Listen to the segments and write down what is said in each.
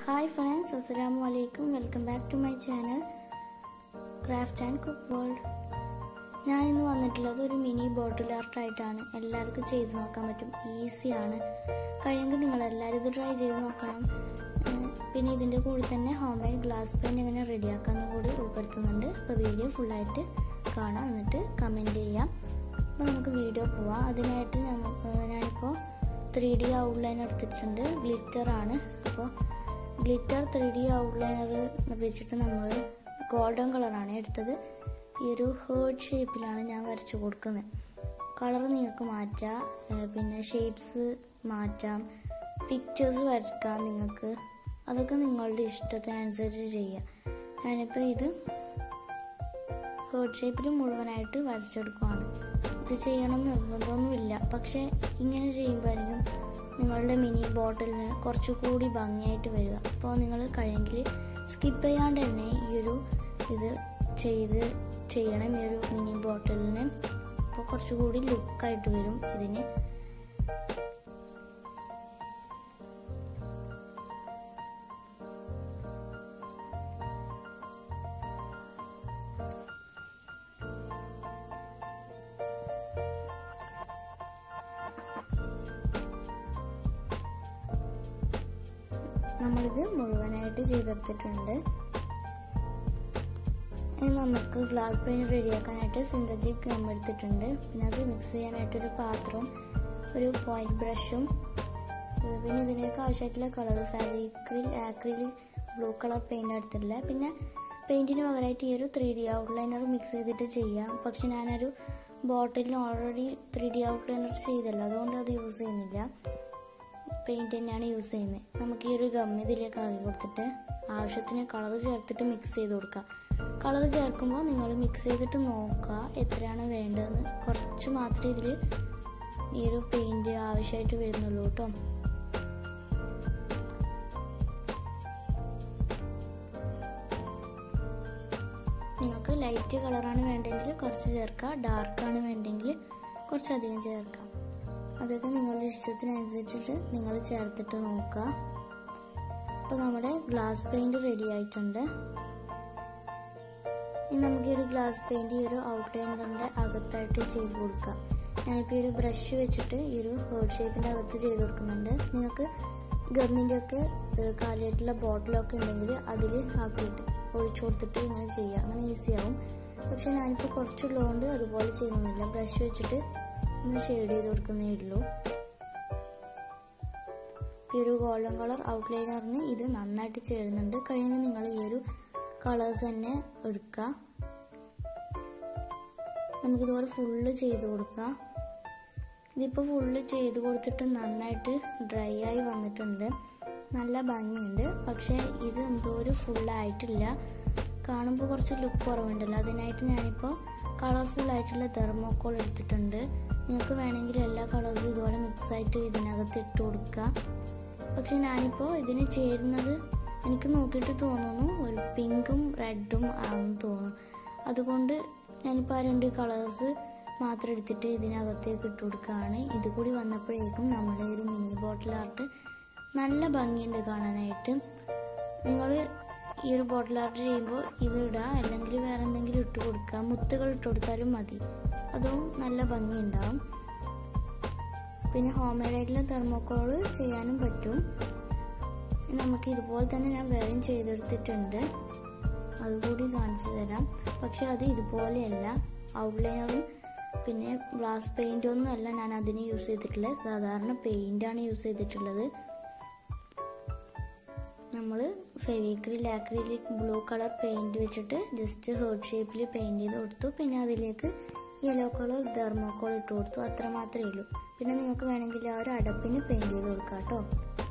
hi friends അസ്സലാമു അലൈക്കും welcome back to my channel craft and cook world ഞാൻ ഇന്ന് വന്നിട്ടുള്ളത് ഒരു മിനി ബോട്ടിൽ ആർട്ടായിട്ടാണ് എല്ലാവർക്കും ചെയ്ത് നോക്കാൻ പറ്റും ഈസിയാണ് കഴിയുമെങ്കിൽ നിങ്ങൾ എല്ലാവരും ഇത് ട്രൈ ചെയ്ത് നോക്കണം ഉം, പിന്നെ ഇതിൻ്റെ കൂടെ തന്നെ ഹോം മെയ്ഡ് ഗ്ലാസ് പെയിൻ എങ്ങനെ റെഡിയാക്കാമെന്ന് കൂടി ഉൾപ്പെടുത്തുന്നുണ്ട് അപ്പോൾ വീഡിയോ ഫുള്ളായിട്ട് കാണാം എന്നിട്ട് കമൻറ്റ് ചെയ്യാം അപ്പോൾ നമുക്ക് വീഡിയോ പോവാം അതിനായിട്ട് നമുക്ക് ഞാനിപ്പോൾ ത്രീ ഡി ഔട്ട്ലൈൻ എടുത്തിട്ടുണ്ട് ഗ്ലിറ്റർ ആണ് അപ്പോൾ ഗ്ലിറ്റർ ത്രീ ഡി ഔട്ട്ലൈനർ വെച്ചിട്ട് നമ്മൾ ഗോൾഡൻ കളറാണ് എടുത്തത് ഈ ഒരു ഹേർഡ് ഷേപ്പിലാണ് ഞാൻ വരച്ചു കൊടുക്കുന്നത് കളർ നിങ്ങൾക്ക് മാറ്റാം ഏഹ് പിന്നെ ഷേപ്സ് മാറ്റാം പിക്ചേഴ്സ് വരയ്ക്കാം നിങ്ങൾക്ക് അതൊക്കെ നിങ്ങളുടെ ഇഷ്ടത്തിനനുസരിച്ച് ചെയ്യാം ഞാനിപ്പോൾ ഇത് ഹേർഡ് ഷേപ്പിൽ മുഴുവനായിട്ട് വരച്ചെടുക്കുവാണ് ഇത് ചെയ്യണം നിർബന്ധമൊന്നുമില്ല പക്ഷേ ഇങ്ങനെ ചെയ്യുമ്പോഴായിരിക്കും നിങ്ങളുടെ മിനി ബോട്ടിലിന് കുറച്ചുകൂടി ഭംഗിയായിട്ട് വരിക അപ്പോൾ നിങ്ങൾ കഴിയെങ്കിൽ സ്കിപ്പ് ചെയ്യാണ്ട് തന്നെ ഈ ഒരു ഇത് ചെയ്ത് ചെയ്യണം ഈ ഒരു മിനി ബോട്ടിലിന് അപ്പോൾ കുറച്ചുകൂടി ലുക്കായിട്ട് വരും ഇതിന് നമ്മളിത് മുഴുവനായിട്ട് ചെയ്തെടുത്തിട്ടുണ്ട് ഇനി നമുക്ക് ഗ്ലാസ് പെയിൻ റെഡിയാക്കാനായിട്ട് സിന്തറ്റിക് ഗം എടുത്തിട്ടുണ്ട് പിന്നെ അത് മിക്സ് ചെയ്യാനായിട്ട് ഒരു പാത്രവും ഒരു പോയിന്റ് ബ്രഷും ഏഹ് പിന്നെ ഇതിലേക്ക് ആവശ്യമായിട്ടുള്ള കളർ ഫാബ്രിക്കിൽ ആക്രിലിക് ബ്ലൂ കളർ പെയിന്റ് എടുത്തിട്ടില്ല പിന്നെ പെയിന്റിന് പകരമായിട്ട് ഈ ഒരു ത്രീ ഡി ഔട്ട്ലൈനർ മിക്സ് ചെയ്തിട്ട് ചെയ്യാം പക്ഷെ ഞാനൊരു ബോട്ടിലിന് ഓൾറെഡി ത്രീ ഡി ഔട്ട്ലൈനർ ചെയ്തല്ലോ അതുകൊണ്ട് അത് യൂസ് ചെയ്യുന്നില്ല പെയിന്റ് തന്നെയാണ് യൂസ് ചെയ്യുന്നത് നമുക്ക് ഈ ഒരു ഗം ഇതിലേക്ക് ആക്കി കൊടുത്തിട്ട് ആവശ്യത്തിന് കളർ ചേർത്തിട്ട് മിക്സ് ചെയ്ത് കൊടുക്കുക കളർ ചേർക്കുമ്പോൾ നിങ്ങൾ മിക്സ് ചെയ്തിട്ട് നോക്കുക എത്രയാണ് വേണ്ടതെന്ന് കുറച്ച് മാത്രമേ ഇതിൽ ഈ ഒരു പെയിന്റ് ആവശ്യമായിട്ട് വരുന്നുള്ളൂ കേട്ടോ നിങ്ങൾക്ക് ലൈറ്റ് കളറാണ് വേണ്ടെങ്കിൽ കുറച്ച് ചേർക്കാം ഡാർക്കാണ് വേണ്ടെങ്കിൽ കുറച്ചധികം ചേർക്കാം അതൊക്കെ നിങ്ങളുടെ ഇഷ്ടത്തിനനുസരിച്ചിട്ട് നിങ്ങൾ ചേർത്തിട്ട് നോക്കുക അപ്പോൾ നമ്മുടെ ഗ്ലാസ് പെയിന്റ് റെഡി ആയിട്ടുണ്ട് ഇനി നമുക്ക് ഈ ഒരു ഗ്ലാസ് പെയിന്റ് ഈ ഒരു ഔട്ട്ലൈനറിന്റെ അകത്തായിട്ട് ചെയ്ത് കൊടുക്കാം ഞാനിപ്പോൾ ഈ ഒരു ബ്രഷ് വെച്ചിട്ട് ഈ ഒരു ഹേർഡ് ഷേപ്പിന്റെ അകത്ത് ചെയ്ത് കൊടുക്കുന്നുണ്ട് നിങ്ങൾക്ക് ഗമ്മിൻ്റെ ഒക്കെ കാലിയായിട്ടുള്ള ബോട്ടിലൊക്കെ ഉണ്ടെങ്കിൽ അതിൽ ആക്കിയിട്ട് ഒഴിച്ചു കൊടുത്തിട്ട് ഇങ്ങനെ ചെയ്യാം അങ്ങനെ ഈസി ആവും പക്ഷെ ഞാനിപ്പോൾ കുറച്ചുള്ളതുകൊണ്ട് അതുപോലെ ചെയ്യുന്നില്ല ബ്രഷ് വെച്ചിട്ട് ഒന്ന് ഷെയ്ഡ് ചെയ്ത് കൊടുക്കുന്നേ ഉള്ളൂ ഈ ഒരു ഗോൾഡൻ കളർ ഔട്ട്ലൈനറിന് ഇത് നന്നായിട്ട് ചേരുന്നുണ്ട് കഴിയുമെങ്കിൽ നിങ്ങൾ ഈ ഒരു കളേഴ്സ് തന്നെ എടുക്കുക നമുക്കിതുപോലെ ഫുള്ള് ചെയ്ത് കൊടുക്കാം ഇതിപ്പോൾ ഫുള്ള് ചെയ്ത് കൊടുത്തിട്ട് നന്നായിട്ട് ഡ്രൈ ആയി വന്നിട്ടുണ്ട് നല്ല ഭംഗിയുണ്ട് പക്ഷേ ഇത് എന്തോ ഒരു ഫുള്ളായിട്ടില്ല കാണുമ്പോൾ കുറച്ച് ലുക്ക് കുറവുണ്ടല്ലോ അതിനായിട്ട് ഞാനിപ്പോൾ കളർഫുൾ ആയിട്ടുള്ള തെർമോക്കോൾ എടുത്തിട്ടുണ്ട് നിങ്ങൾക്ക് വേണമെങ്കിൽ എല്ലാ കളേഴ്സും ഇതുപോലെ മിക്സ് ആയിട്ട് ഇതിനകത്ത് ഇട്ട് കൊടുക്കുക പക്ഷെ ഞാനിപ്പോൾ ഇതിന് ചേരുന്നത് എനിക്ക് നോക്കിയിട്ട് തോന്നുന്നു ഒരു പിങ്കും റെഡും ആണെന്ന് തോന്നുന്നു അതുകൊണ്ട് ഞാനിപ്പോൾ ആ രണ്ട് കളേഴ്സ് മാത്രം എടുത്തിട്ട് ഇതിനകത്തേക്ക് ഇട്ട് കൊടുക്കുകയാണ് ഇത് കൂടി വന്നപ്പോഴേക്കും നമ്മുടെ ഒരു മിനി ബോട്ടിൽ ആർട്ട് നല്ല ഭംഗിയുണ്ട് കാണാനായിട്ട് നിങ്ങൾ ഈ ഒരു ബോട്ടിൽ ആർട്ട് ചെയ്യുമ്പോൾ ഇത് ഇടുക അല്ലെങ്കിൽ വേറെ എന്തെങ്കിലും ഇട്ട് കൊടുക്കുക മുത്തുകൾ ഇട്ട് കൊടുത്താലും മതി അതും നല്ല ഭംഗിയുണ്ടാവും പിന്നെ ഹോം മെയ്ഡ് ആയിട്ടുള്ള തെർമോക്കോള് ചെയ്യാനും പറ്റും നമുക്ക് ഇതുപോലെ തന്നെ ഞാൻ വേറെയും ചെയ്തെടുത്തിട്ടുണ്ട് അതുകൂടി കാണിച്ചു തരാം പക്ഷെ അത് ഇതുപോലെയല്ല ഔട്ട്ലൈനറും പിന്നെ ഗ്ലാസ് പെയിന്റ് ഒന്നും അല്ല ഞാൻ അതിന് യൂസ് ചെയ്തിട്ടുള്ളത് സാധാരണ പെയിന്റ് ആണ് യൂസ് ചെയ്തിട്ടുള്ളത് നമ്മൾ Fevicryl acrylic blue colour paint വെച്ചിട്ട് ജസ്റ്റ് ഹേർഡ് ഷേപ്പിൽ പെയിന്റ് ചെയ്ത് കൊടുത്തു പിന്നെ അതിലേക്ക് യെല്ലോ കളർ തെർമോക്കോൾ ഇട്ട് കൊടുത്തു അത്ര മാത്രമേ ഉള്ളൂ പിന്നെ നിങ്ങൾക്ക് വേണമെങ്കിൽ ആ ഒരു അടപ്പിന് പെയിന്റ് ചെയ്ത് കൊടുക്കാം കേട്ടോ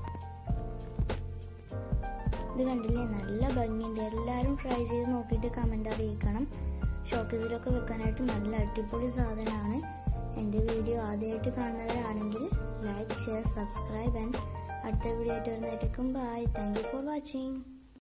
ഇത് കണ്ടില്ലേ നല്ല ഭംഗിയുണ്ട് എല്ലാവരും ട്രൈ ചെയ്ത് നോക്കിയിട്ട് കമന്റ് അറിയിക്കണം ഷോക്കേസിലൊക്കെ വെക്കാനായിട്ട് നല്ല അടിപൊളി സാധനമാണ് എൻ്റെ വീഡിയോ ആദ്യമായിട്ട് കാണുന്നവരാണെങ്കിൽ ലൈക്ക് ഷെയർ സബ്സ്ക്രൈബ് ആൻഡ് അടുത്ത വീഡിയോ ആയിട്ട് വരുന്നതായിരിക്കും bye thank you for watching